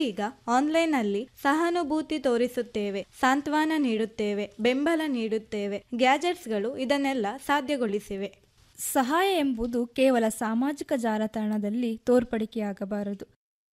ಈಗ ಆನ್ಲೈನ್ನಲ್ಲಿ ಸಹಾನುಭೂತಿ ತೋರಿಸುತ್ತೇವೆ ಸಾಂತ್ವನ ನೀಡುತ್ತೇವೆ ಬೆಂಬಲ ನೀಡುತ್ತೇವೆ ಗ್ಯಾಜೆಟ್ಸ್ಗಳು ಇದನ್ನೆಲ್ಲ ಸಾಧ್ಯಗೊಳಿಸಿವೆ ಸಹಾಯ ಎಂಬುದು ಕೇವಲ ಸಾಮಾಜಿಕ ಜಾಲತಾಣದಲ್ಲಿ ತೋರ್ಪಡಿಕೆಯಾಗಬಾರದು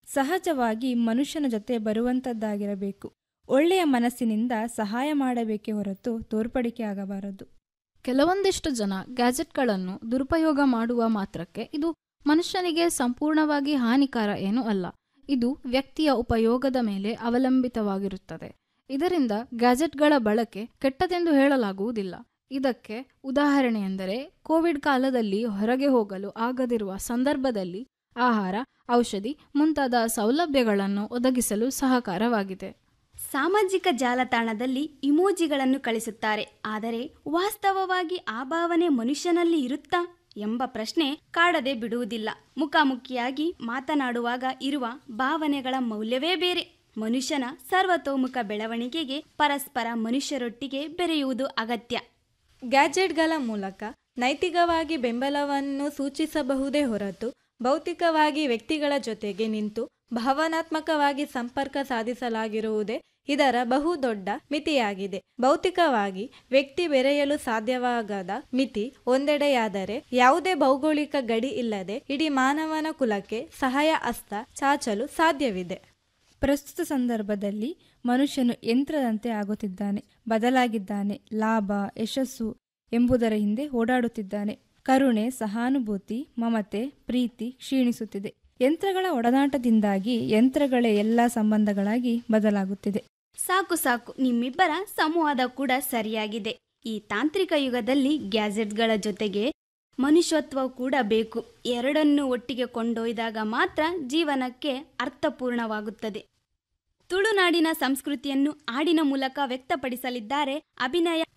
ಸಹಜವಾಗಿ ಮನುಷ್ಯನ ಜೊತೆ ಬರುವಂಥದ್ದಾಗಿರಬೇಕು ಒಳ್ಳೆಯ ಮನಸ್ಸಿನಿಂದ ಸಹಾಯ ಮಾಡಬೇಕೇ ಹೊರತು ತೋರ್ಪಡಿಕೆಯಾಗಬಾರದು ಕೆಲವೊಂದಿಷ್ಟು ಜನ ಗ್ಯಾಜೆಟ್ಗಳನ್ನು ದುರುಪಯೋಗ ಮಾಡುವ ಮಾತ್ರಕ್ಕೆ ಇದು ಮನುಷ್ಯನಿಗೆ ಸಂಪೂರ್ಣವಾಗಿ ಹಾನಿಕಾರ ಏನೂ ಅಲ್ಲ ಇದು ವ್ಯಕ್ತಿಯ ಉಪಯೋಗದ ಮೇಲೆ ಅವಲಂಬಿತವಾಗಿರುತ್ತದೆ ಇದರಿಂದ ಗ್ಯಾಜೆಟ್ಗಳ ಬಳಕೆ ಕೆಟ್ಟದೆಂದು ಹೇಳಲಾಗುವುದಿಲ್ಲ ಇದಕ್ಕೆ ಉದಾಹರಣೆಯೆಂದರೆ ಕೋವಿಡ್ ಕಾಲದಲ್ಲಿ ಹೊರಗೆ ಹೋಗಲು ಆಗದಿರುವ ಸಂದರ್ಭದಲ್ಲಿ ಆಹಾರ ಔಷಧಿ ಮುಂತಾದ ಸೌಲಭ್ಯಗಳನ್ನು ಒದಗಿಸಲು ಸಹಕಾರವಾಗಿದೆ ಸಾಮಾಜಿಕ ಜಾಲತಾಣದಲ್ಲಿ ಇಮೋಜಿಗಳನ್ನು ಕಳಿಸುತ್ತಾರೆ ಆದರೆ ವಾಸ್ತವವಾಗಿ ಆ ಭಾವನೆ ಮನುಷ್ಯನಲ್ಲಿ ಇರುತ್ತಾ ಎಂಬ ಪ್ರಶ್ನೆ ಕಾಡದೆ ಬಿಡುವುದಿಲ್ಲ ಮುಖಾಮುಖಿಯಾಗಿ ಮಾತನಾಡುವಾಗ ಇರುವ ಭಾವನೆಗಳ ಮೌಲ್ಯವೇ ಬೇರೆ ಮನುಷ್ಯನ ಸರ್ವತೋಮುಖ ಬೆಳವಣಿಗೆಗೆ ಪರಸ್ಪರ ಮನುಷ್ಯರೊಟ್ಟಿಗೆ ಬೆರೆಯುವುದು ಅಗತ್ಯ ಗ್ಯಾಜೆಟ್ಗಳ ಮೂಲಕ ನೈತಿಕವಾಗಿ ಬೆಂಬಲವನ್ನು ಸೂಚಿಸಬಹುದೇ ಹೊರತು ಭೌತಿಕವಾಗಿ ವ್ಯಕ್ತಿಗಳ ಜೊತೆಗೆ ನಿಂತು ಭಾವನಾತ್ಮಕವಾಗಿ ಸಂಪರ್ಕ ಸಾಧಿಸಲಾಗಿರುವುದೇ ಇದರ ಬಹುದೊಡ್ಡ ಮಿತಿಯಾಗಿದೆ ಭೌತಿಕವಾಗಿ ವ್ಯಕ್ತಿ ಬೆರೆಯಲು ಸಾಧ್ಯವಾಗದ ಮಿತಿ ಒಂದೆಡೆಯಾದರೆ ಯಾವುದೇ ಭೌಗೋಳಿಕ ಗಡಿ ಇಲ್ಲದೆ ಇಡೀ ಮಾನವನ ಕುಲಕ್ಕೆ ಸಹಾಯ ಹಸ್ತ ಚಾಚಲು ಸಾಧ್ಯವಿದೆ ಪ್ರಸ್ತುತ ಸಂದರ್ಭದಲ್ಲಿ ಮನುಷ್ಯನು ಯಂತ್ರದಂತೆ ಆಗುತ್ತಿದ್ದಾನೆ ಬದಲಾಗಿದ್ದಾನೆ ಲಾಭ ಯಶಸ್ಸು ಎಂಬುದರ ಹಿಂದೆ ಓಡಾಡುತ್ತಿದ್ದಾನೆ ಕರುಣೆ ಸಹಾನುಭೂತಿ ಮಮತೆ ಪ್ರೀತಿ ಕ್ಷೀಣಿಸುತ್ತಿದೆ ಯಂತ್ರಗಳ ಒಡನಾಟದಿಂದಾಗಿ ಯಂತ್ರಗಳೇ ಎಲ್ಲ ಸಂಬಂಧಗಳಾಗಿ ಬದಲಾಗುತ್ತಿದೆ ಸಾಕು ಸಾಕು ನಿಮ್ಮಿಬ್ಬರ ಸಂವಾದ ಕೂಡ ಸರಿಯಾಗಿದೆ ಈ ತಾಂತ್ರಿಕ ಯುಗದಲ್ಲಿ ಗ್ಯಾಜೆಟ್ಗಳ ಜೊತೆಗೆ ಮನುಷ್ಯತ್ವ ಕೂಡ ಬೇಕು ಎರಡನ್ನೂ ಒಟ್ಟಿಗೆ ಕೊಂಡೊಯ್ದಾಗ ಮಾತ್ರ ಜೀವನಕ್ಕೆ ಅರ್ಥಪೂರ್ಣವಾಗುತ್ತದೆ ತುಳುನಾಡಿನ ಸಂಸ್ಕೃತಿಯನ್ನು ಹಾಡಿನ ಮೂಲಕ ವ್ಯಕ್ತಪಡಿಸಲಿದ್ದಾರೆ ಅಭಿನಯ